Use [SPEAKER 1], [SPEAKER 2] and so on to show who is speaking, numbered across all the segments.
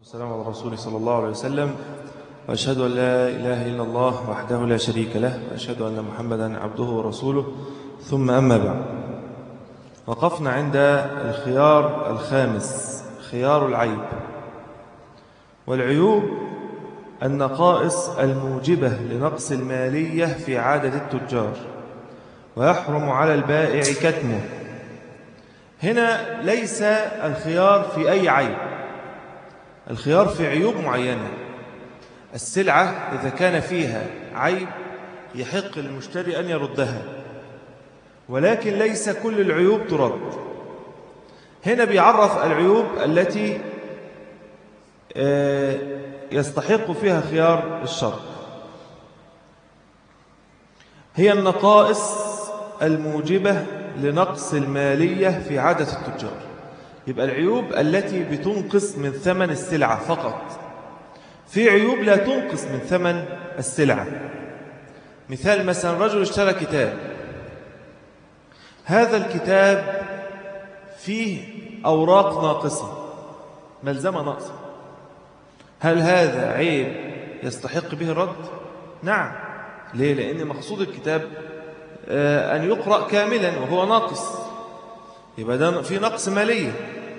[SPEAKER 1] والسلام على رسول صلى الله عليه وسلم وأشهد أن لا إله إلا الله وحده لا شريك له وأشهد أن محمدا عبده ورسوله ثم أما بعد وقفنا عند الخيار الخامس خيار العيب والعيوب النقائص الموجبة لنقص المالية في عادة التجار ويحرم على البائع كتمه هنا ليس الخيار في أي عيب الخيار في عيوب معينة السلعة إذا كان فيها عيب يحق للمشتري أن يردها ولكن ليس كل العيوب ترد هنا بيعرف العيوب التي يستحق فيها خيار الشر هي النقائص الموجبة لنقص المالية في عادة التجار يبقى العيوب التي بتنقص من ثمن السلعة فقط في عيوب لا تنقص من ثمن السلعة مثال مثلا رجل اشترى كتاب هذا الكتاب فيه أوراق ناقصة ملزمة ناقصة هل هذا عيب يستحق به الرد؟ نعم ليه؟ لأن مقصود الكتاب أن يقرأ كاملا وهو ناقص يبقى ده في نقص مالية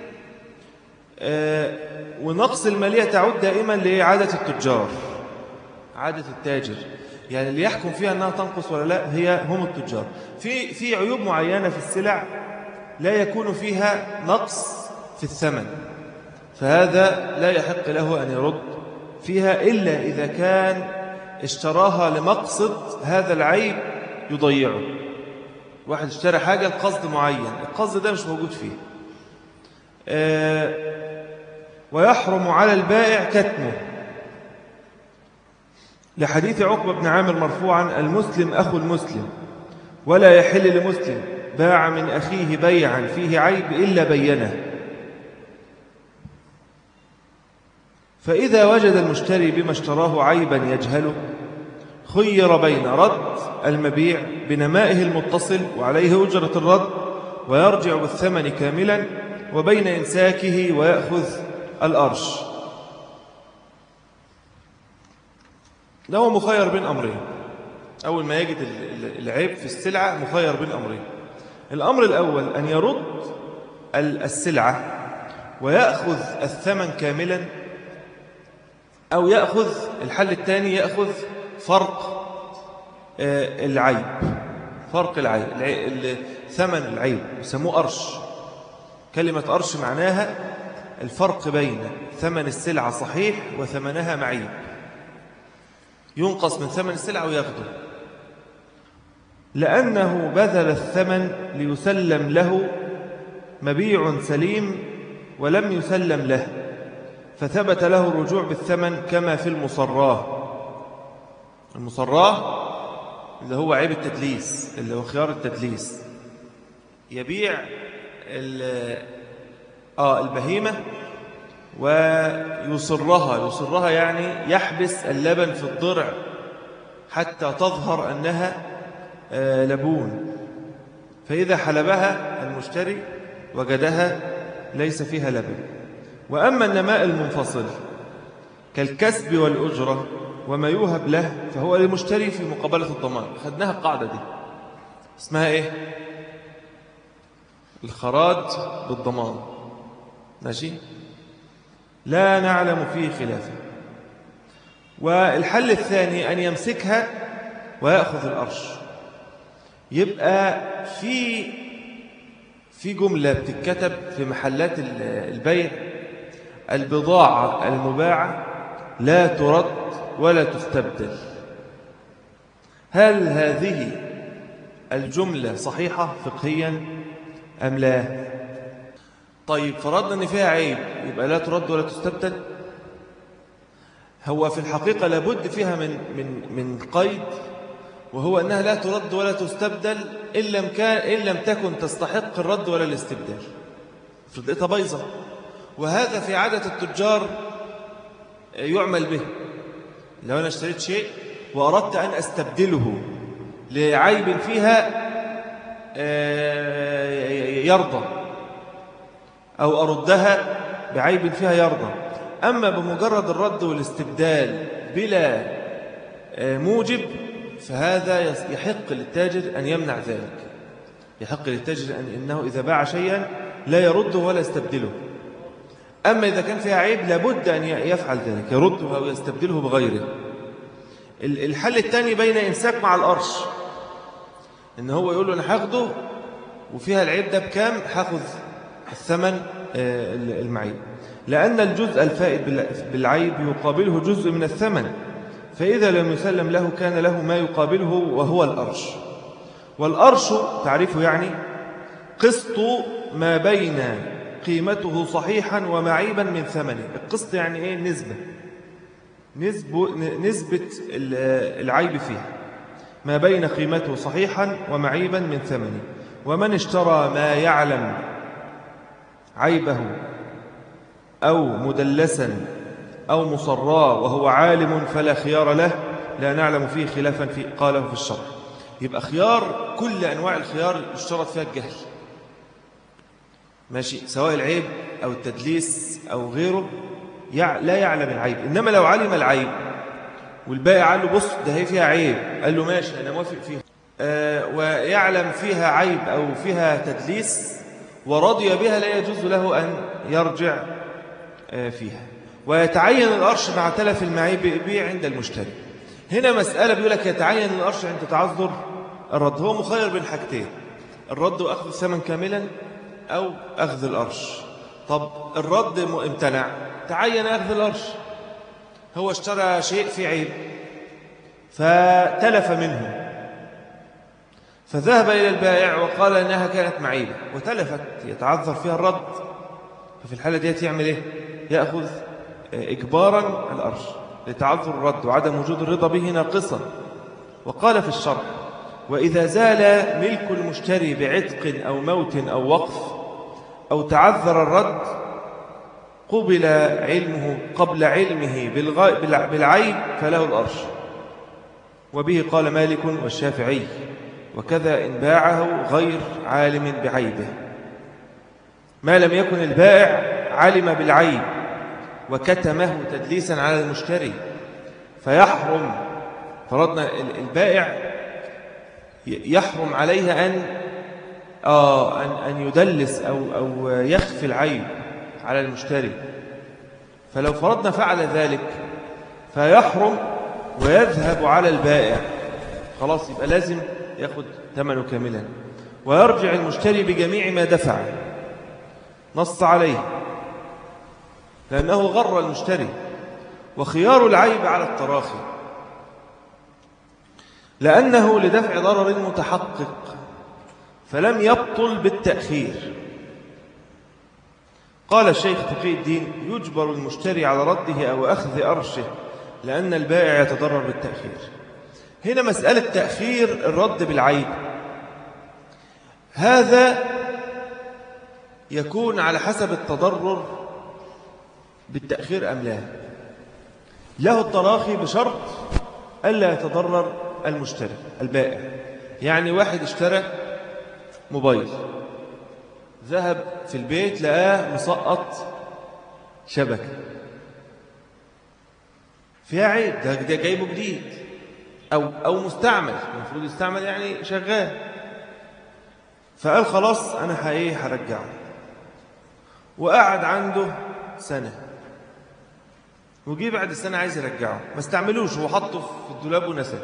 [SPEAKER 1] ونقص المالية تعود دائما لعادة التجار عادة التاجر يعني اللي يحكم فيها أنها تنقص ولا لا هي هم التجار في في عيوب معينة في السلع لا يكون فيها نقص في الثمن فهذا لا يحق له أن يرد فيها إلا إذا كان اشتراها لمقصد هذا العيب يضيعه واحد اشترى حاجة لقصد معين القصد ده مش موجود فيه آه ويحرم على البائع كتمه لحديث عقبة بن عامر مرفوعا المسلم أخو المسلم ولا يحل لمسلم باع من أخيه بيعا فيه عيب إلا بينه فإذا وجد المشتري بما اشتراه عيبا يجهله خير بين رد المبيع بنمائه المتصل وعليه أجرة الرد ويرجع بالثمن كاملا وبين إمساكه ويأخذ الأرش ده هو مخير بين أمرين أول ما يجد العيب في السلعة مخير بين أمرين الأمر الأول أن يرد السلعة ويأخذ الثمن كاملا أو يأخذ الحل الثاني يأخذ فرق العيب فرق العيب ثمن العيب يسموه أرش كلمة أرش معناها الفرق بين ثمن السلعة صحيح وثمنها معيب ينقص من ثمن السلعة وياخده لأنه بذل الثمن ليسلم له مبيع سليم ولم يسلم له فثبت له الرجوع بالثمن كما في المصراه المصراه اللي هو عيب التدليس اللي هو خيار التدليس يبيع آه البهيمة ويصرها يصرها يعني يحبس اللبن في الضرع حتى تظهر أنها آه لبون فإذا حلبها المشتري وجدها ليس فيها لبن وأما النماء المنفصل كالكسب والأجرة وما يوهب له فهو للمشتري في مقابلة الضمان خدناها القاعدة دي اسمها ايه الخراج بالضمان ماشي لا نعلم فيه خلافا والحل الثاني أن يمسكها ويأخذ الأرش يبقى في في جملة بتتكتب في محلات البيع البضاعة المباعة لا ترد ولا تستبدل هل هذه الجملة صحيحة فقهيا أم لا طيب فرضنا أن فيها عيب يبقى لا ترد ولا تستبدل هو في الحقيقة لابد فيها من, من, من قيد وهو أنها لا ترد ولا تستبدل إن لم, كان إن لم تكن تستحق الرد ولا الاستبدال فضلتها بايظة وهذا في عادة التجار يعمل به لو أنا اشتريت شيء وأردت أن أستبدله لعيب فيها يرضى أو أردها بعيب فيها يرضى أما بمجرد الرد والاستبدال بلا آه، موجب فهذا يحق للتاجر أن يمنع ذلك يحق للتاجر أن إنه إذا باع شيئا لا يرده ولا يستبدله أما إذا كان فيها عيب لابد أن يفعل ذلك يرده أو يستبدله بغيره الحل الثاني بين إمساك مع الأرش إن هو يقول له أنا هاخده وفيها العيب ده بكام هاخذ الثمن آه، المعيب لأن الجزء الفائد بالعيب يقابله جزء من الثمن فإذا لم يسلم له كان له ما يقابله وهو الأرش والأرش تعريفه يعني قسط ما بين قيمته صحيحا ومعيبا من ثمنه القسط يعني إيه نسبة نسبة, نسبة العيب فيها ما بين قيمته صحيحا ومعيبا من ثمنه ومن اشترى ما يعلم عيبه أو مدلسا أو مصرا وهو عالم فلا خيار له لا نعلم فيه خلافا في قاله في الشرح يبقى خيار كل أنواع الخيار اشترط فيها الجهل ماشي سواء العيب أو التدليس أو غيره لا يعلم العيب إنما لو علم العيب والبائع قال له بص ده هي فيها عيب قال له ماشي أنا موافق فيها آه ويعلم فيها عيب أو فيها تدليس ورضي بها لا يجوز له أن يرجع آه فيها ويتعين الأرش مع تلف المعيب بيع عند المشتري هنا مسألة بيقول لك يتعين الأرش عند تعذر الرد هو مخير بين حاجتين الرد وأخذ الثمن كاملا أو أخذ الأرش طب الرد امتنع تعين أخذ الأرش هو اشترى شيء في عيب فتلف منه فذهب إلى البائع وقال إنها كانت معيبة وتلفت يتعذر فيها الرد ففي الحالة دي يعمل إيه؟ يأخذ إجبارا الأرش لتعذر الرد وعدم وجود الرضا به ناقصا وقال في الشرح وإذا زال ملك المشتري بعتق أو موت أو وقف أو تعذر الرد قبل علمه قبل علمه بالعيب فله الأرش وبه قال مالك والشافعي وكذا إن باعه غير عالم بعيبه ما لم يكن البائع علم بالعيب وكتمه تدليسا على المشتري فيحرم فرضنا البائع يحرم عليه أن آه أن أن يدلس أو أو يخفي العيب على المشتري فلو فرضنا فعل ذلك فيحرم ويذهب على البائع خلاص يبقى لازم يأخذ ثمنه كاملا ويرجع المشتري بجميع ما دفع نص عليه لأنه غر المشتري وخيار العيب على التراخي لأنه لدفع ضرر متحقق فلم يبطل بالتأخير قال الشيخ تقي الدين يجبر المشتري على رده أو أخذ أرشه لأن البائع يتضرر بالتأخير هنا مسألة تأخير الرد بالعيب هذا يكون على حسب التضرر بالتأخير أم لا له التراخي بشرط ألا يتضرر المشتري البائع يعني واحد اشترى موبايل ذهب في البيت لقاه مسقط شبكة فيها عيب ده, ده جايبه جديد أو, أو مستعمل المفروض يستعمل يعني شغال فقال خلاص أنا حقيقي هرجعه وقعد عنده سنة وجي بعد السنة عايز يرجعه ما استعملوش هو حطه في الدولاب ونساه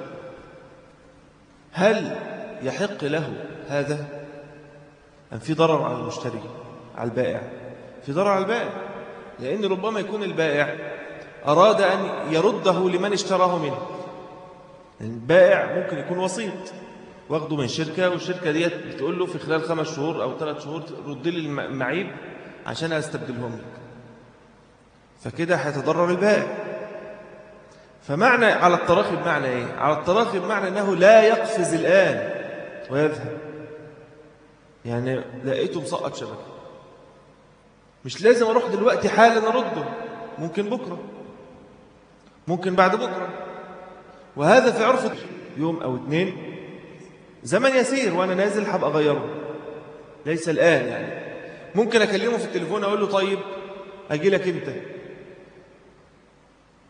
[SPEAKER 1] هل يحق له هذا أم في ضرر على المشتري على البائع في ضرر على البائع لأن ربما يكون البائع أراد أن يرده لمن اشتراه منه البائع ممكن يكون وسيط واخده من شركة والشركة ديت بتقول له في خلال خمس شهور أو ثلاث شهور رد لي المعيب عشان أستبدلهم لك فكده هيتضرر البائع فمعنى على التراخي بمعنى ايه على التراخي بمعنى انه لا يقفز الان ويذهب يعني لقيته مسقط شبكه مش لازم اروح دلوقتي حالا ارده ممكن بكره ممكن بعد بكره وهذا في عرف يوم او اثنين زمن يسير وانا نازل هبقى اغيره ليس الان يعني ممكن اكلمه في التليفون اقول له طيب اجي لك امتى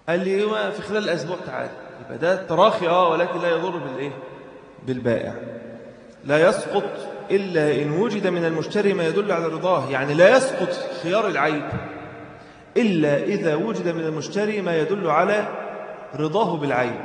[SPEAKER 1] قال لي هو في خلال الأسبوع تعال يبقى ده تراخي اه ولكن لا يضر بالإيه بالبائع لا يسقط إلا إن وجد من المشتري ما يدل على رضاه يعني لا يسقط خيار العيب إلا إذا وجد من المشتري ما يدل على رضاه بالعيب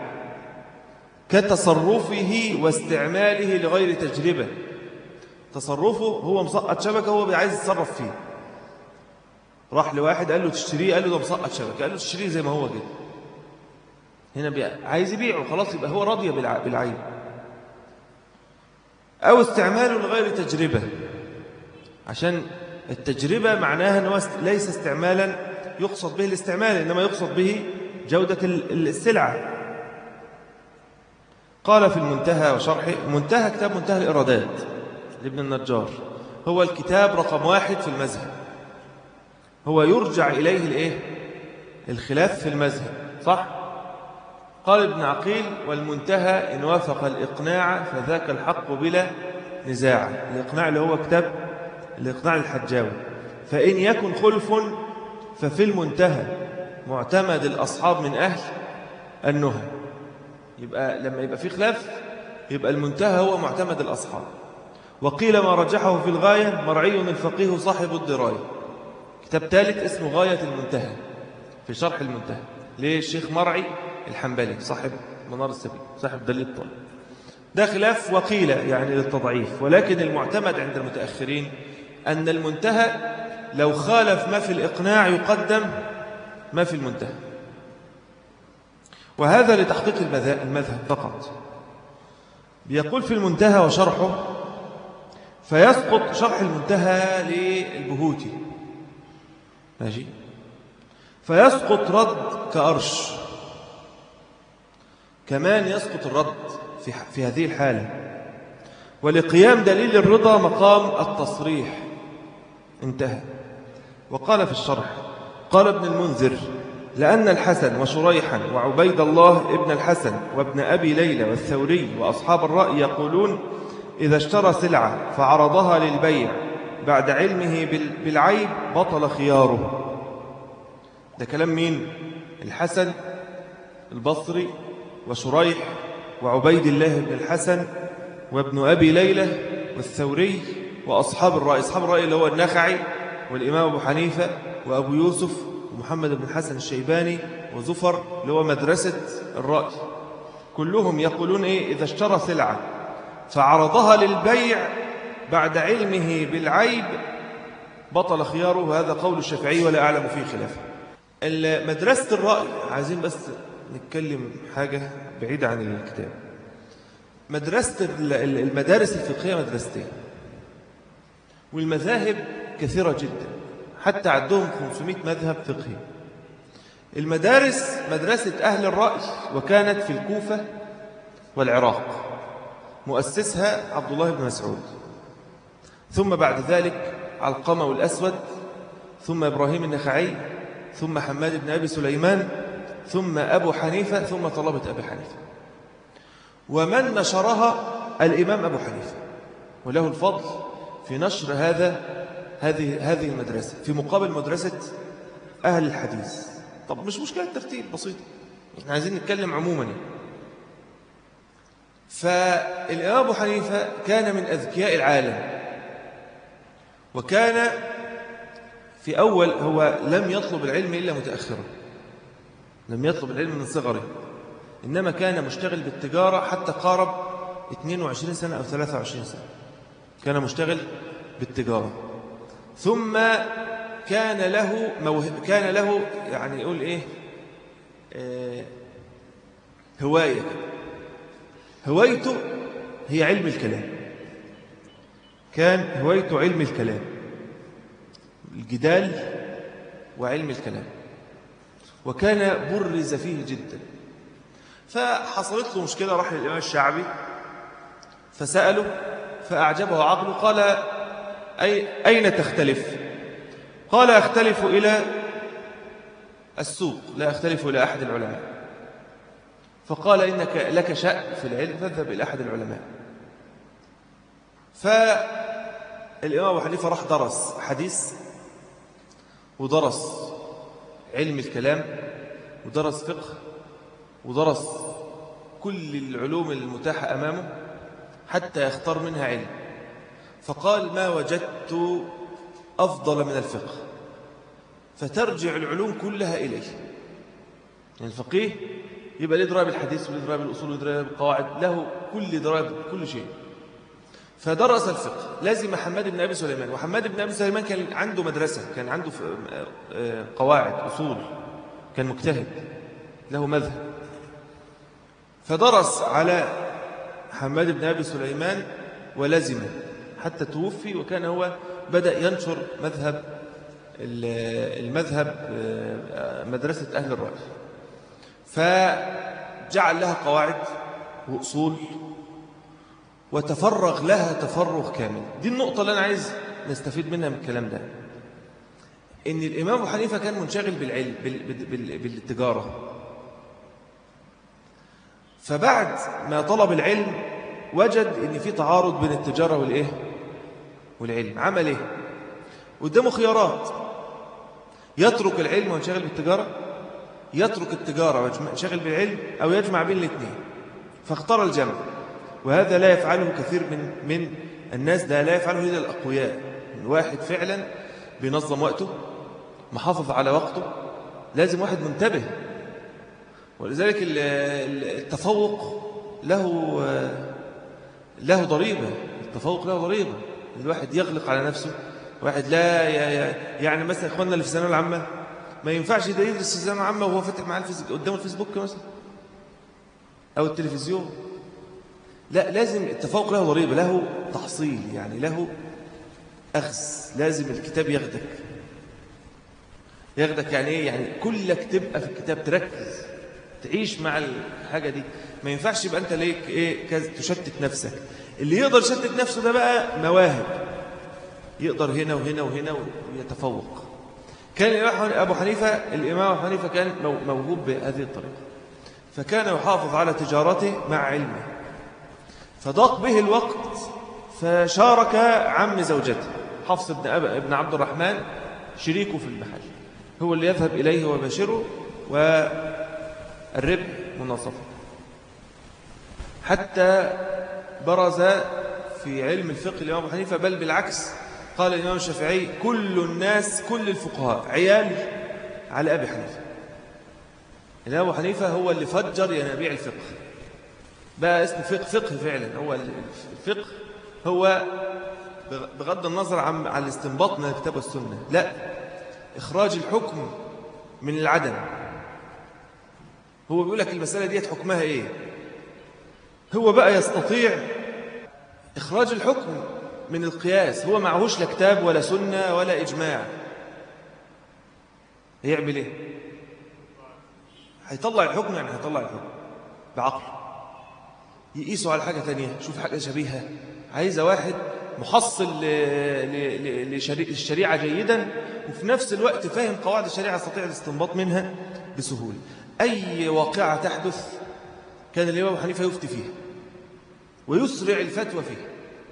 [SPEAKER 1] كتصرفه واستعماله لغير تجربة تصرفه هو مسقط شبكة هو عايز يتصرف فيه راح لواحد قال له تشتريه قال له ده مسقط شبكة قال له تشتريه زي ما هو كده هنا بيع. عايز يبيعه خلاص يبقى هو راضي بالعيب أو استعماله لغير تجربة عشان التجربة معناها أنه ليس استعمالا يقصد به الاستعمال إنما يقصد به جودة السلعة قال في المنتهى وشرحه منتهى كتاب منتهى الإرادات لابن النجار هو الكتاب رقم واحد في المذهب هو يرجع إليه الإيه؟ الخلاف في المذهب صح؟ قال ابن عقيل والمنتهى إن وافق الإقناع فذاك الحق بلا نزاع الإقناع اللي هو كتاب الإقناع الحجاوي فإن يكن خلف ففي المنتهى معتمد الأصحاب من أهل النهى يبقى لما يبقى في خلاف يبقى المنتهى هو معتمد الأصحاب وقيل ما رجحه في الغاية مرعي الفقيه صاحب الدراية كتاب ثالث اسمه غاية المنتهى في شرح المنتهى ليه الشيخ مرعي الحنبلي صاحب منار السبيل صاحب دليل الطالب ده خلاف وقيل يعني للتضعيف ولكن المعتمد عند المتأخرين أن المنتهى لو خالف ما في الإقناع يقدم ما في المنتهى وهذا لتحقيق المذهب فقط بيقول في المنتهى وشرحه فيسقط شرح المنتهى للبهوتي ماشي فيسقط رد كأرش كمان يسقط الرد في, في هذه الحالة ولقيام دليل الرضا مقام التصريح انتهى وقال في الشرح قال ابن المنذر لأن الحسن وشريحا وعبيد الله ابن الحسن وابن أبي ليلى والثوري وأصحاب الرأي يقولون إذا اشترى سلعة فعرضها للبيع بعد علمه بالعيب بطل خياره ده كلام مين؟ الحسن البصري وشريح وعبيد الله بن الحسن وابن أبي ليلى والثوري وأصحاب الرأي أصحاب الرأي اللي هو النخعي والإمام أبو حنيفة وأبو يوسف ومحمد بن الحسن الشيباني وزفر اللي هو مدرسة الرأي كلهم يقولون إيه إذا اشترى سلعة فعرضها للبيع بعد علمه بالعيب بطل خياره هذا قول الشافعي ولا أعلم فيه خلافه مدرسة الرأي عايزين بس نتكلم حاجة بعيدة عن الكتاب مدرسة المدارس الفقهية مدرستين والمذاهب كثيرة جدا حتى عندهم 500 مذهب فقهي المدارس مدرسة أهل الرأي وكانت في الكوفة والعراق مؤسسها عبد الله بن مسعود ثم بعد ذلك علقمة والأسود ثم إبراهيم النخعي ثم حماد بن أبي سليمان ثم أبو حنيفة ثم طلبة أبي حنيفة ومن نشرها الإمام أبو حنيفة وله الفضل في نشر هذا هذه هذه المدرسة في مقابل مدرسة أهل الحديث طب مش مشكلة ترتيب بسيط احنا عايزين نتكلم عموما فالإمام أبو حنيفة كان من أذكياء العالم وكان في أول هو لم يطلب العلم إلا متأخرا لم يطلب العلم من صغره إنما كان مشتغل بالتجارة حتى قارب 22 سنة أو 23 سنة كان مشتغل بالتجارة ثم كان له موهب كان له يعني يقول إيه آه هواية هوايته هي علم الكلام كان هوايته علم الكلام الجدال وعلم الكلام وكان برز فيه جدا فحصلت له مشكلة راح للإمام الشعبي فسأله فأعجبه عقله قال أي أين تختلف قال أختلف إلى السوق لا أختلف إلى أحد العلماء فقال إنك لك شأن في العلم فاذهب إلى أحد العلماء فالإمام أبو حنيفة راح درس حديث ودرس علم الكلام ودرس فقه ودرس كل العلوم المتاحة أمامه حتى يختار منها علم فقال ما وجدت أفضل من الفقه فترجع العلوم كلها إليه يعني الفقيه يبقى ليه دراية بالحديث وليه دراية بالأصول وليه دراية بالقواعد له كل دراية بكل شيء فدرس الفقه لازم حماد بن أبي سليمان وحماد بن أبي سليمان كان عنده مدرسة كان عنده آه، قواعد أصول كان مجتهد له مذهب فدرس على حماد بن أبي سليمان ولزمه حتى توفي وكان هو بدأ ينشر مذهب المذهب آه، مدرسة أهل الرأي فجعل لها قواعد وأصول وتفرغ لها تفرغ كامل دي النقطة اللي أنا عايز نستفيد منها من الكلام ده إن الإمام أبو حنيفة كان منشغل بالعلم بالتجارة فبعد ما طلب العلم وجد إن في تعارض بين التجارة والإيه والعلم عمل إيه قدامه خيارات يترك العلم وينشغل بالتجارة يترك التجارة وينشغل بالعلم أو يجمع بين الاثنين فاختار الجمع وهذا لا يفعله كثير من من الناس ده لا يفعله إلا الأقوياء واحد فعلا بينظم وقته محافظ على وقته لازم واحد منتبه ولذلك التفوق له له ضريبة التفوق له ضريبة الواحد يغلق على نفسه واحد لا يعني مثلا اخواننا اللي في الثانويه العامه ما ينفعش ده يدرس الثانويه العامه وهو فاتح معاه قدام الفيسبوك مثلا او التلفزيون لا لازم التفوق له ضريبه له تحصيل يعني له اخذ لازم الكتاب ياخدك ياخدك يعني ايه يعني كلك تبقى في الكتاب تركز تعيش مع الحاجه دي ما ينفعش يبقى انت ليك ايه تشتت نفسك اللي يقدر يشتت نفسه ده بقى مواهب يقدر هنا وهنا وهنا ويتفوق كان الإمام أبو حنيفة الإمام أبو حنيفة كان موهوب بهذه الطريقة فكان يحافظ على تجارته مع علمه فضاق به الوقت فشارك عم زوجته حفص بن, أب... ابن عبد الرحمن شريكه في المحل هو اللي يذهب إليه ويباشره والربح مناصفة حتى برز في علم الفقه الإمام أبو حنيفة بل بالعكس قال الإمام الشافعي كل الناس كل الفقهاء عيال على أبي حنيفة الإمام أبو حنيفة هو اللي فجر ينابيع الفقه بقى اسمه فقه فقه فعلا هو الفقه هو بغض النظر عن عن الاستنباط من الكتاب والسنة لا إخراج الحكم من العدم هو بيقول لك المسألة دي حكمها إيه هو بقى يستطيع إخراج الحكم من القياس هو معهوش لا كتاب ولا سنة ولا إجماع هيعمل إيه هيطلع الحكم يعني هيطلع الحكم بعقل يقيسوا على حاجة تانية شوف حاجة شبيهة عايزة واحد محصل للشريعة جيدا وفي نفس الوقت فاهم قواعد الشريعة يستطيع الاستنباط منها بسهولة أي واقعة تحدث كان الإمام حنيفة يفتي فيها ويسرع الفتوى فيها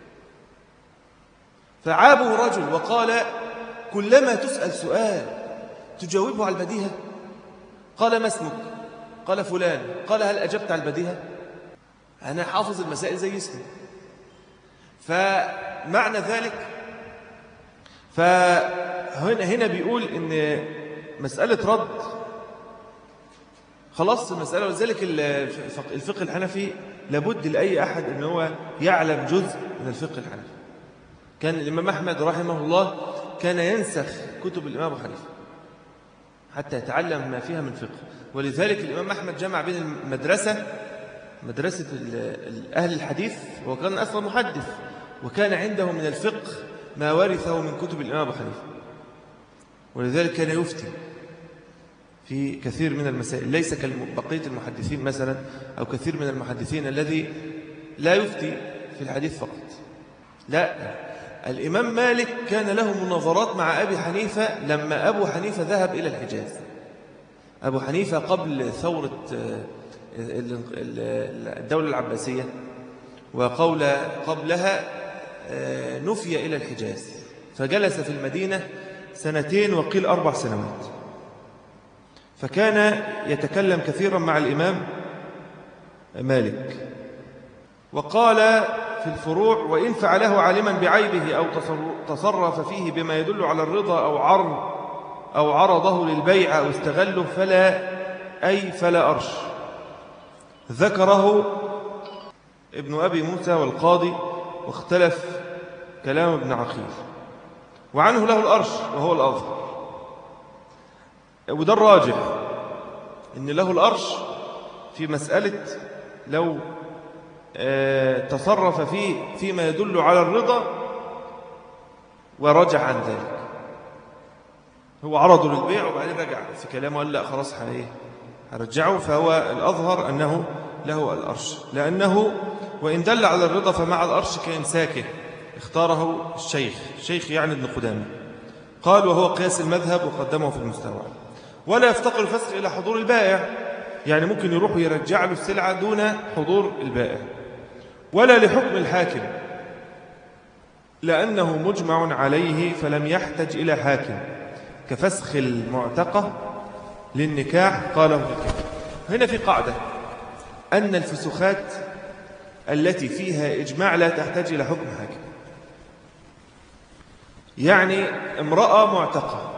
[SPEAKER 1] فعابه رجل وقال كلما تسأل سؤال تجاوبه على البديهة قال ما اسمك قال فلان قال هل أجبت على البديهة أنا حافظ المسائل زي اسمي فمعنى ذلك فهنا هنا بيقول إن مسألة رد خلاص المسألة ولذلك الفقه الحنفي لابد لأي أحد أن هو يعلم جزء من الفقه الحنفي كان الإمام أحمد رحمه الله كان ينسخ كتب الإمام أبو حنيفة حتى يتعلم ما فيها من فقه ولذلك الإمام أحمد جمع بين المدرسة مدرسة أهل الحديث وكان أصلا محدث وكان عنده من الفقه ما ورثه من كتب الإمام أبو حنيفة ولذلك كان يفتي في كثير من المسائل ليس كبقية المحدثين مثلا أو كثير من المحدثين الذي لا يفتي في الحديث فقط لا الإمام مالك كان له مناظرات مع أبي حنيفة لما أبو حنيفة ذهب إلى الحجاز أبو حنيفة قبل ثورة آه، الدولة العباسية وقول قبلها آه، نفي إلى الحجاز فجلس في المدينة سنتين وقيل أربع سنوات فكان يتكلم كثيرا مع الإمام مالك وقال في الفروع وإن فعله عالما بعيبه أو تصرف فيه بما يدل على الرضا أو عرض أو عرضه للبيع أو استغله فلا أي فلا أرش ذكره ابن أبي موسى والقاضي واختلف كلام ابن عقيل وعنه له الأرش وهو الأظهر وده الراجح إن له الأرش في مسألة لو آه، تصرف فيه فيما يدل على الرضا ورجع عن ذلك هو عرضه للبيع وبعدين رجع في كلامه قال لا خلاص هرجعه فهو الأظهر أنه له الأرش لأنه وإن دل على الرضا فمع الأرش كإمساكه اختاره الشيخ الشيخ يعني ابن قدامه قال وهو قياس المذهب وقدمه في المستوى ولا يفتقر الفسق إلى حضور البائع يعني ممكن يروح ويرجع له السلعة دون حضور البائع ولا لحكم الحاكم لأنه مجمع عليه فلم يحتج إلى حاكم كفسخ المعتقة للنكاح قاله في الكتاب هنا في قاعدة أن الفسخات التي فيها إجماع لا تحتاج إلى حكم حاكم يعني امرأة معتقة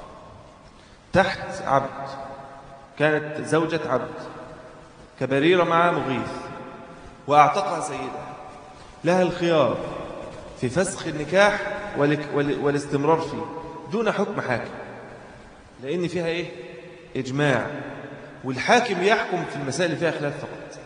[SPEAKER 1] تحت عبد كانت زوجة عبد كبريرة مع مغيث وأعتقها سيدة لها الخيار في فسخ النكاح والاستمرار فيه دون حكم حاكم لأن فيها إيه؟ إجماع والحاكم يحكم في المسائل اللي فيها خلاف فقط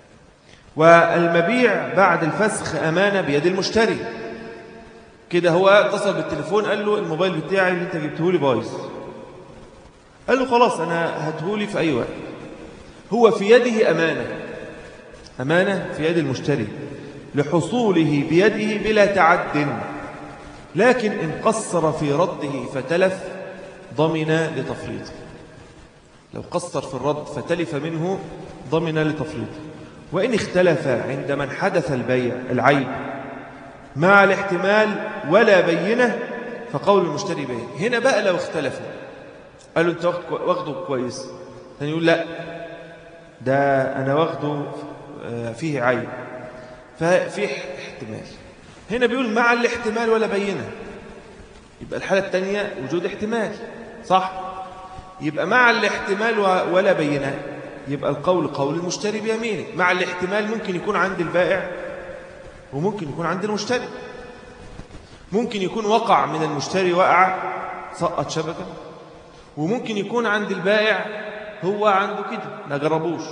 [SPEAKER 1] والمبيع بعد الفسخ أمانة بيد المشتري كده هو اتصل بالتليفون قال له الموبايل بتاعي اللي انت جبته لي بايظ قال له خلاص أنا هاتهولي في أي وقت هو في يده أمانة أمانة في يد المشتري لحصوله بيده بلا تعد لكن إن قصر في رده فتلف ضمن لتفريطه لو قصر في الرد فتلف منه ضمن لتفريطه وإن اختلف عند من حدث البيع العيب مع الاحتمال ولا بينه فقول المشتري بين هنا بقى لو اختلفوا قالوا انت واخده كويس ثاني يقول لا ده أنا واخده آه، فيه عيب ففي احتمال هنا بيقول مع الاحتمال ولا بينه يبقى الحالة الثانية وجود احتمال صح يبقى مع الاحتمال ولا بينه يبقى القول قول المشتري بيمينه مع الاحتمال ممكن يكون عند البائع وممكن يكون عند المشتري ممكن يكون وقع من المشتري وقع سقط شبكة وممكن يكون عند البائع هو عنده كده ما جربوش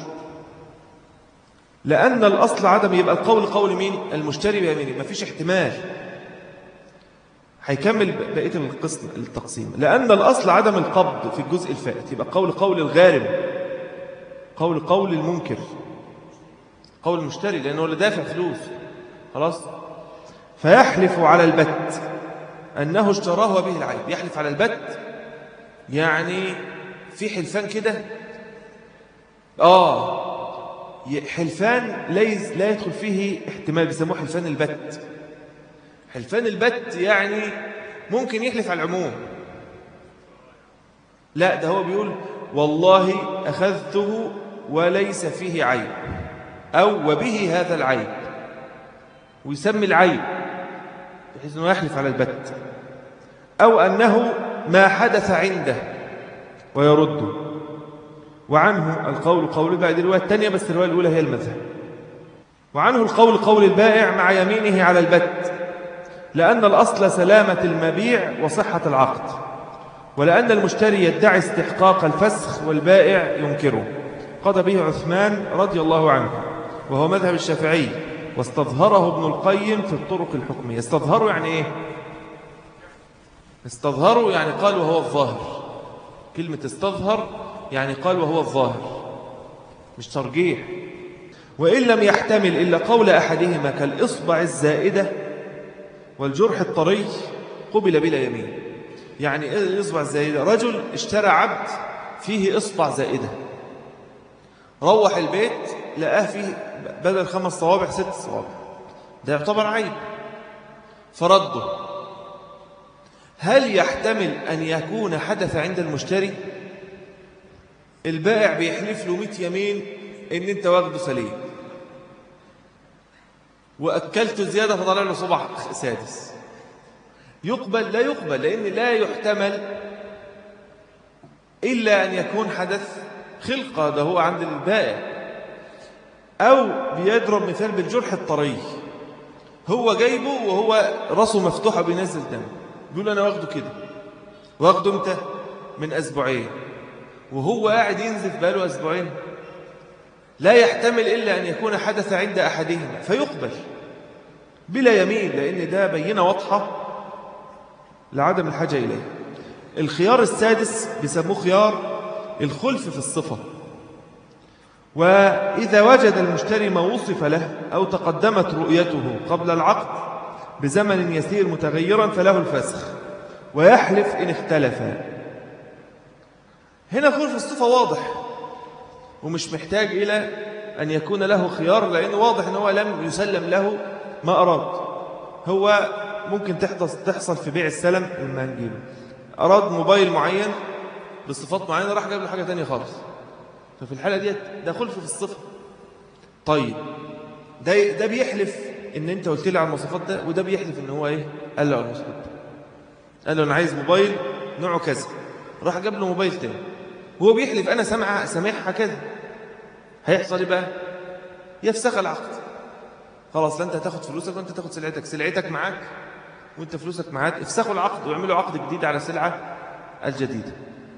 [SPEAKER 1] لأن الأصل عدم يبقى القول قول مين المشتري بيمينه ما فيش احتمال هيكمل بقية القسم التقسيم لأن الأصل عدم القبض في الجزء الفائت يبقى قول قول الغارم قول قول المنكر قول المشتري لأنه اللي دافع فلوس خلاص فيحلف على البت أنه اشتراه وبه العيب يحلف على البت يعني في حلفان كده آه حلفان ليس لا يدخل فيه احتمال بيسموه حلفان البت حلفان البت يعني ممكن يحلف على العموم لا ده هو بيقول والله أخذته وليس فيه عيب أو وبه هذا العيب ويسمي العيب بحيث أنه يحلف على البت أو أنه ما حدث عنده ويرده وعنه القول قول بعد الرواية الثانية بس الرواية الأولى هي المذهب وعنه القول قول البائع مع يمينه على البت لأن الأصل سلامة المبيع وصحة العقد ولأن المشتري يدعي استحقاق الفسخ والبائع ينكره قضى به عثمان رضي الله عنه وهو مذهب الشافعي واستظهره ابن القيم في الطرق الحكمية استظهره يعني إيه؟ استظهره يعني قال وهو الظاهر كلمة استظهر يعني قال وهو الظاهر مش ترجيح وإن لم يحتمل إلا قول أحدهما كالإصبع الزائدة والجرح الطري قبل بلا يمين يعني إيه الإصبع الزائدة رجل اشترى عبد فيه إصبع زائدة روح البيت لقاه فيه بدل خمس صوابع ست صوابع ده يعتبر عيب فرده هل يحتمل أن يكون حدث عند المشتري البائع بيحلف له 100 يمين ان انت واخده سليم واكلته زياده فطلع له صبع سادس يقبل لا يقبل لان لا يحتمل الا ان يكون حدث خلقه ده هو عند البائع او بيضرب مثال بالجرح الطري هو جايبه وهو راسه مفتوحه بينزل دم بيقول انا واخده كده واخده امتى من اسبوعين وهو قاعد ينزف بقاله أسبوعين لا يحتمل إلا أن يكون حدث عند أحدهما فيقبل بلا يمين لأن ده بينة واضحة لعدم الحاجة إليه الخيار السادس بيسموه خيار الخلف في الصفة وإذا وجد المشتري ما وصف له أو تقدمت رؤيته قبل العقد بزمن يسير متغيرا فله الفسخ ويحلف إن اختلفا هنا خلف الصفة واضح ومش محتاج إلى أن يكون له خيار لأنه واضح أنه لم يسلم له ما أراد هو ممكن تحدث تحصل في بيع السلم لما نجيبه أراد موبايل معين بصفات معينة راح جاب له حاجة تانية خالص ففي الحالة دي ده خلف في الصفة طيب ده ده بيحلف ان انت قلت لي على المواصفات ده وده بيحلف ان هو ايه قال له على المواصفات قال له انا عايز موبايل نوعه كذا راح جاب له موبايل تاني وهو بيحلف أنا سامع سامعها كذا هيحصل ايه بقى يفسخ العقد خلاص لا انت هتاخد فلوسك وانت تاخد سلعتك سلعتك معاك وانت فلوسك معاك افسخوا العقد واعملوا عقد جديد على السلعة الجديدة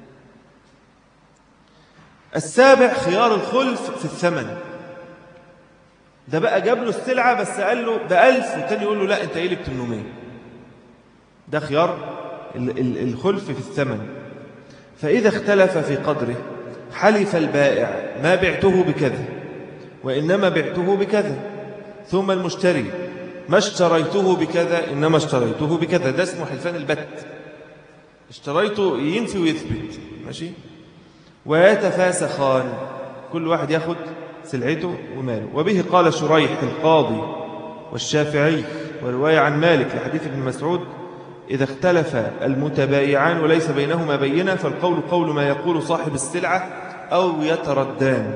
[SPEAKER 1] السابع خيار الخلف في الثمن ده بقى جاب له السلعة بس قال له بألف والتاني يقول له لا انت ايه اللي ب 800 ده خيار الخلف في الثمن فإذا اختلف في قدره حلف البائع ما بعته بكذا وإنما بعته بكذا ثم المشتري ما اشتريته بكذا إنما اشتريته بكذا ده اسمه حلفان البت اشتريته ينفي ويثبت ماشي ويتفاسخان كل واحد ياخد سلعته وماله وبه قال شريح القاضي والشافعي ورواية عن مالك لحديث ابن مسعود إذا اختلف المتبايعان وليس بينهما بينة فالقول قول ما يقول صاحب السلعة أو يتردان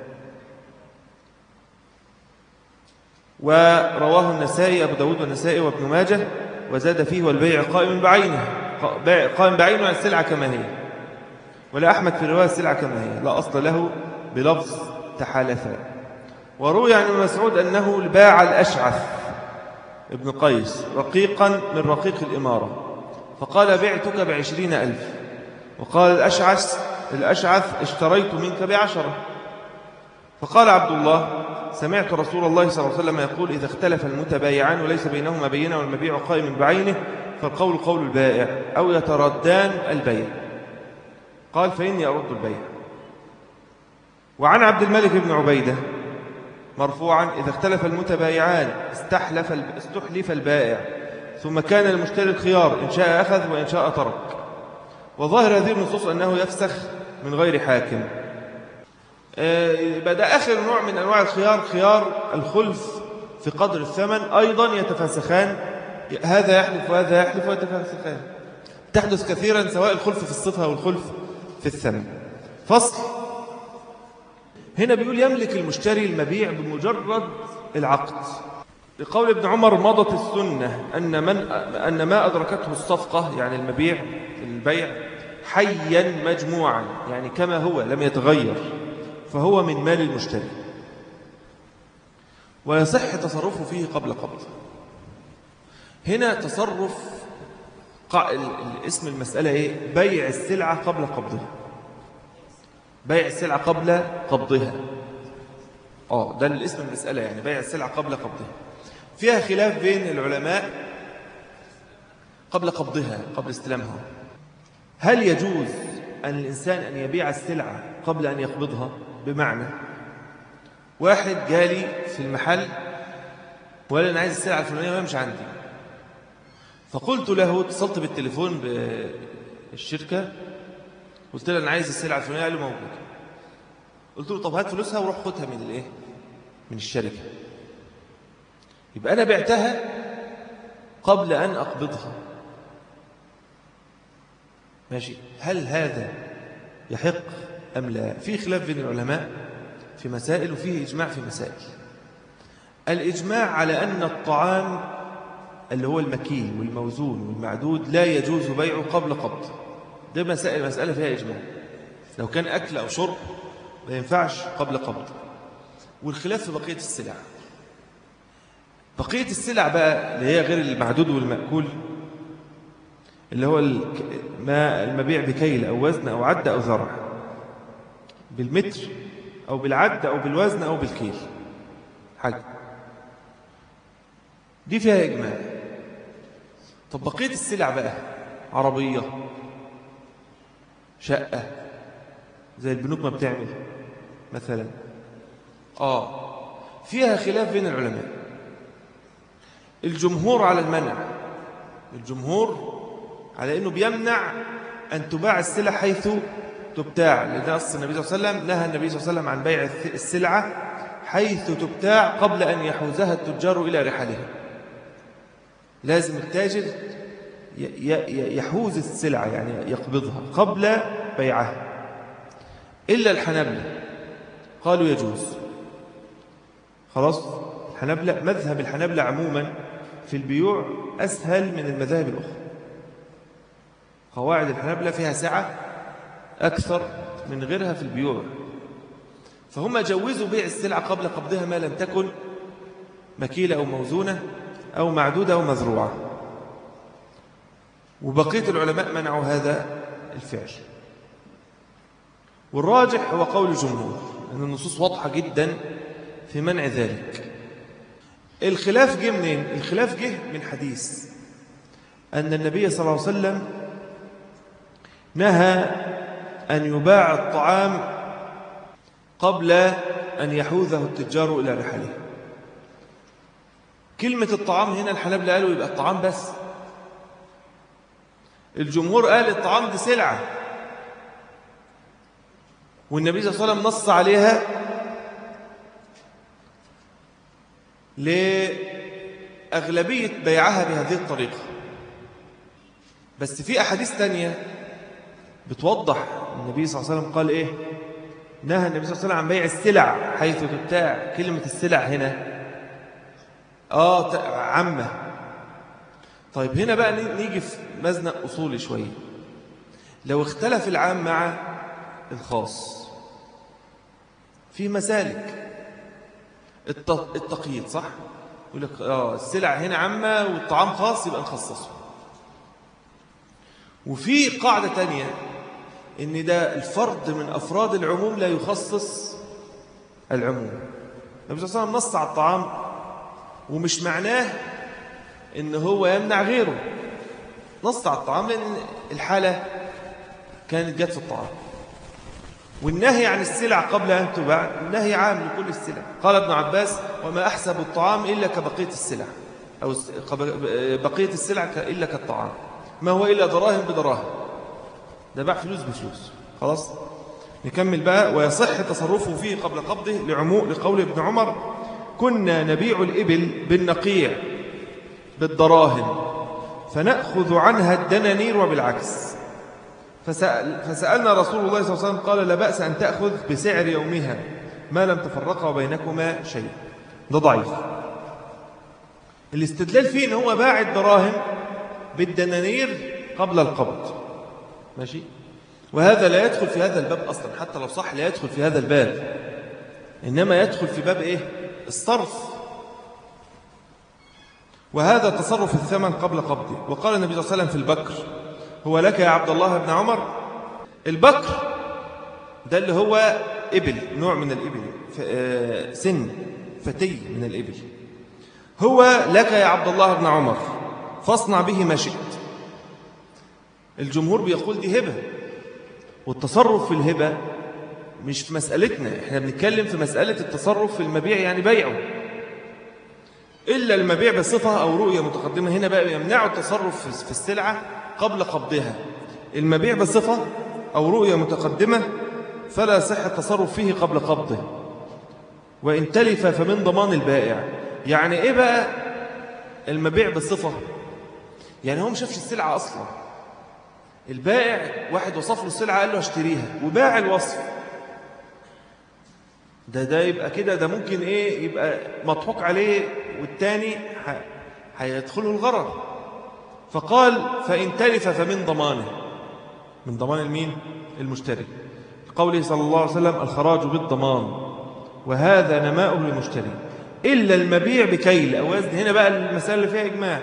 [SPEAKER 1] ورواه النسائي أبو داود والنسائي وابن ماجه وزاد فيه والبيع قائم بعينه قائم بعينه عن السلعة كما هي ولا أحمد في رواية السلعة كما هي لا أصل له بلفظ تحالفا وروي عن مسعود أنه باع الأشعث ابن قيس رقيقا من رقيق الإمارة فقال بعتك بعشرين ألف وقال الأشعث الأشعث اشتريت منك بعشرة فقال عبد الله سمعت رسول الله صلى الله عليه وسلم يقول إذا اختلف المتبايعان وليس بينهما بينة والمبيع قائم بعينه فالقول قول البائع أو يتردان البيع قال فإني أرد البيع وعن عبد الملك بن عبيدة مرفوعا إذا اختلف المتبايعان استحلف استحلف البائع ثم كان المشتري الخيار إن شاء أخذ وإن شاء ترك وظاهر هذه النصوص أنه يفسخ من غير حاكم آه، يبقى ده آخر نوع من أنواع الخيار خيار الخلف في قدر الثمن أيضا يتفاسخان هذا يحلف وهذا يحلف ويتفاسخان تحدث كثيرا سواء الخلف في الصفة أو الخلف في الثمن فصل هنا بيقول يملك المشتري المبيع بمجرد العقد لقول ابن عمر مضت السنة أن, من أن ما أدركته الصفقة يعني المبيع البيع حيا مجموعا يعني كما هو لم يتغير فهو من مال المشتري ويصح تصرفه فيه قبل قبض هنا تصرف اسم المسألة إيه؟ بيع السلعة قبل قبضها بيع السلعة قبل قبضها اه ده الاسم المسألة يعني بيع السلعة قبل قبضها فيها خلاف بين العلماء قبل قبضها قبل استلامها هل يجوز أن الإنسان أن يبيع السلعة قبل أن يقبضها بمعنى واحد جالي في المحل وقال أنا عايز السلعة الفلانية ما مش عندي فقلت له اتصلت بالتليفون بالشركة قلت له انا عايز السلعه الفلانيه قال له موجود قلت له طب هات فلوسها وروح خدها من الايه من الشركه يبقى انا بعتها قبل ان اقبضها ماشي هل هذا يحق أم لا في خلاف بين العلماء في مسائل وفيه إجماع في مسائل الإجماع على أن الطعام اللي هو المكيل والموزون والمعدود لا يجوز بيعه قبل قبض ده مسائل مسألة فيها إجماع لو كان أكل أو شرب ما ينفعش قبل قبض والخلاف في بقية السلع بقية السلع بقى اللي هي غير المعدود والمأكول اللي هو ما المبيع بكيل أو وزن أو عد أو ذرع بالمتر أو بالعد أو بالوزن أو بالكيل حاجة دي فيها إجماع طب بقية السلع بقى عربية شقة زي البنوك ما بتعمل مثلا آه فيها خلاف بين العلماء الجمهور على المنع الجمهور على أنه بيمنع أن تباع السلع حيث تبتاع لذا أصل النبي صلى الله عليه وسلم نهى النبي صلى الله عليه وسلم عن بيع السلعة حيث تبتاع قبل أن يحوزها التجار إلى رحلها لازم التاجر يحوز السلعة يعني يقبضها قبل بيعها إلا الحنبلة قالوا يجوز خلاص الحنبلة مذهب الحنبلة عموما في البيوع أسهل من المذاهب الأخرى قواعد الحنبلة فيها سعة أكثر من غيرها في البيوع فهم جوزوا بيع السلعة قبل قبضها ما لم تكن مكيلة أو موزونة أو معدودة أو مزروعة وبقية العلماء منعوا هذا الفعل والراجح هو قول الجمهور أن النصوص واضحة جدا في منع ذلك الخلاف جه منين؟ الخلاف جه من حديث أن النبي صلى الله عليه وسلم نهى أن يباع الطعام قبل أن يحوزه التجار إلى رحله كلمة الطعام هنا الحنابلة قالوا يبقى الطعام بس الجمهور قال الطعام دي سلعة والنبي صلى الله عليه وسلم نص عليها لأغلبية بيعها بهذه الطريقة بس في أحاديث تانية بتوضح النبي صلى الله عليه وسلم قال إيه نهى النبي صلى الله عليه وسلم عن بيع السلع حيث تبتاع كلمة السلع هنا آه عامة طيب هنا بقى نيجي في مزنق أصولي شوية لو اختلف العام مع الخاص في مسالك التقييد صح يقول لك اه السلع هنا عامة والطعام خاص يبقى نخصصه وفي قاعدة تانية ان ده الفرد من افراد العموم لا يخصص العموم النبي صلى الله عليه وسلم نص على الطعام ومش معناه ان هو يمنع غيره نص على الطعام لان الحالة كانت جت في الطعام والنهي عن السلع قبل أن تباع النهي عام لكل السلع قال ابن عباس وما أحسب الطعام إلا كبقية السلع أو بقية السلع إلا كالطعام ما هو إلا دراهم بدراهم ده باع فلوس بفلوس خلاص نكمل بقى ويصح تصرفه فيه قبل قبضه لعمو لقول ابن عمر كنا نبيع الإبل بالنقيع بالدراهم فنأخذ عنها الدنانير وبالعكس فسأل فسألنا رسول الله صلى الله عليه وسلم قال لا بأس أن تأخذ بسعر يومها ما لم تفرق بينكما شيء ده ضعيف الاستدلال فيه ان هو باع الدراهم بالدنانير قبل القبض ماشي وهذا لا يدخل في هذا الباب أصلا حتى لو صح لا يدخل في هذا الباب إنما يدخل في باب إيه الصرف وهذا تصرف الثمن قبل قبضه وقال النبي صلى الله عليه وسلم في البكر هو لك يا عبد الله بن عمر البكر ده اللي هو إبل نوع من الإبل سن فتي من الإبل هو لك يا عبد الله بن عمر فاصنع به ما شئت الجمهور بيقول دي هبة والتصرف في الهبة مش في مسألتنا احنا بنتكلم في مسألة التصرف في المبيع يعني بيعه إلا المبيع بصفة أو رؤية متقدمة هنا بقى يمنع التصرف في السلعة قبل قبضها المبيع بصفة أو رؤية متقدمة فلا صح التصرف فيه قبل قبضه وإن تلف فمن ضمان البائع يعني إيه بقى المبيع بصفة يعني هو مشافش السلعة أصلا البائع واحد وصف له السلعة قال له اشتريها وباع الوصف ده ده يبقى كده ده ممكن ايه يبقى مضحوك عليه والتاني هيدخله الغرر فقال فإن تلف فمن ضمانه من ضمان المين المشتري قوله صلى الله عليه وسلم الخراج بالضمان وهذا نماؤه للمشتري إلا المبيع بكيل أو وزن هنا بقى المسألة اللي فيها إجماع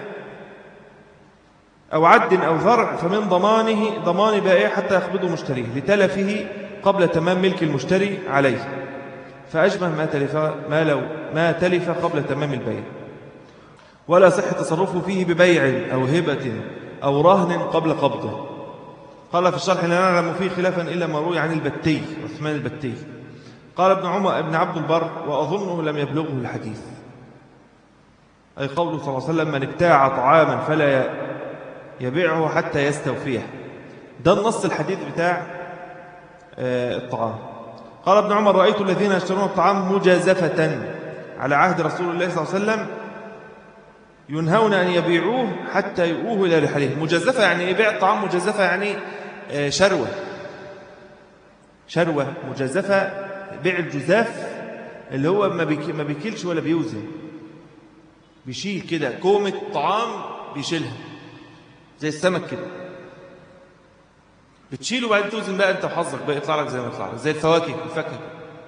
[SPEAKER 1] أو عد أو ذرع فمن ضمانه ضمان بائع حتى يقبضه مشتريه لتلفه قبل تمام ملك المشتري عليه فأشبه ما تلف, ما لو ما تلف قبل تمام البيع ولا صح تصرفه فيه ببيع أو هبة أو رهن قبل قبضه قال في الشرح لا نعلم فيه خلافا إلا ما روي عن البتي عثمان البتي قال ابن عمر ابن عبد البر وأظنه لم يبلغه الحديث أي قوله صلى الله عليه وسلم من ابتاع طعاما فلا يبيعه حتى يستوفيه ده النص الحديث بتاع آه، الطعام قال ابن عمر رأيت الذين يشترون الطعام مجازفة على عهد رسول الله صلى الله عليه وسلم ينهون أن يبيعوه حتى يؤوه إلى رحلهم مجازفة يعني يبيع الطعام مجازفة يعني آه، شروة شروة مجازفة بيع الجزاف اللي هو ما بيكيلش ولا بيوزن بيشيل كده كومة طعام بيشيلها زي السمك كده بتشيله وبعدين توزن بقى انت وحظك بقى يطلع لك زي ما يطلع لك زي الفواكه الفاكهه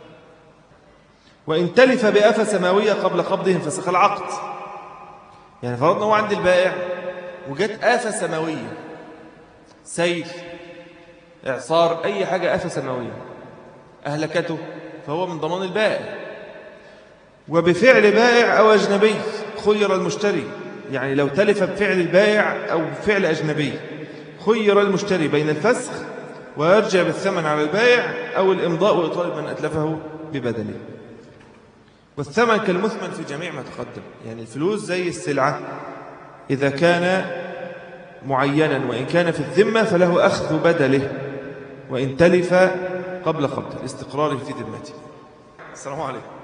[SPEAKER 1] وان تلف بآفة سماوية قبل قبضه انفسخ العقد يعني فرضنا هو عند البائع وجت آفة سماوية سيل إعصار أي حاجة آفة سماوية أهلكته فهو من ضمان البائع وبفعل بائع أو أجنبي خير المشتري يعني لو تلف بفعل البائع أو بفعل أجنبي خير المشتري بين الفسخ ويرجع بالثمن على البائع أو الإمضاء وإطالب من أتلفه ببدله والثمن كالمثمن في جميع ما تقدم يعني الفلوس زي السلعة إذا كان معينا وإن كان في الذمة فله أخذ بدله وإن تلف قبل قبض الاستقرار في ذمته السلام عليكم